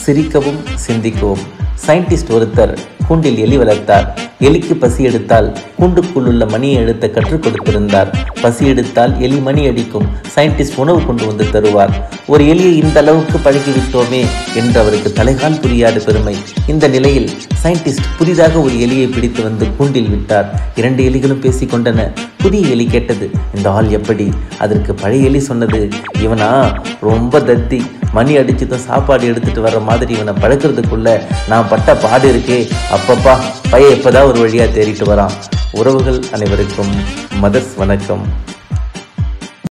சிரிக்கவும் சிந்திக்கவும் சயின்டிஸ்ட் ஒருத்தர் கூண்டில் எலி வளர்த்தார் எலிக்கு பசி எடுத்தால் கூண்டுக்குள் உள்ள மணியை எழுத்த கற்றுக் கொடுத்திருந்தார் பசி எடுத்தால் எலி மணி அடிக்கும் சயின்டிஸ்ட் உணவு கொண்டு வந்து தருவார் ஒரு எலியை இந்த அளவுக்கு பழகிவிட்டோமே என்று அவருக்கு தலைகால் புரியாத பெருமை இந்த நிலையில் சயின்டிஸ்ட் புதிதாக ஒரு எலியை பிடித்து வந்து கூண்டில் விட்டார் இரண்டு எலிகளும் பேசிக் கொண்டன புதிய எலி கேட்டது இந்த ஆள் எப்படி அதற்கு பழைய எலி சொன்னது இவனா ரொம்ப தத்தி மணி அடிச்சதும் சாப்பாடு எடுத்துட்டு வர்ற மாதிரி இவனை பழக்கிறதுக்குள்ள நான் பட்ட பாடு இருக்கே அப்பப்பா பையன் எப்பதான் ஒரு வழியா தேறிட்டு வரான் உறவுகள் அனைவருக்கும் மதர்ஸ் வணக்கம்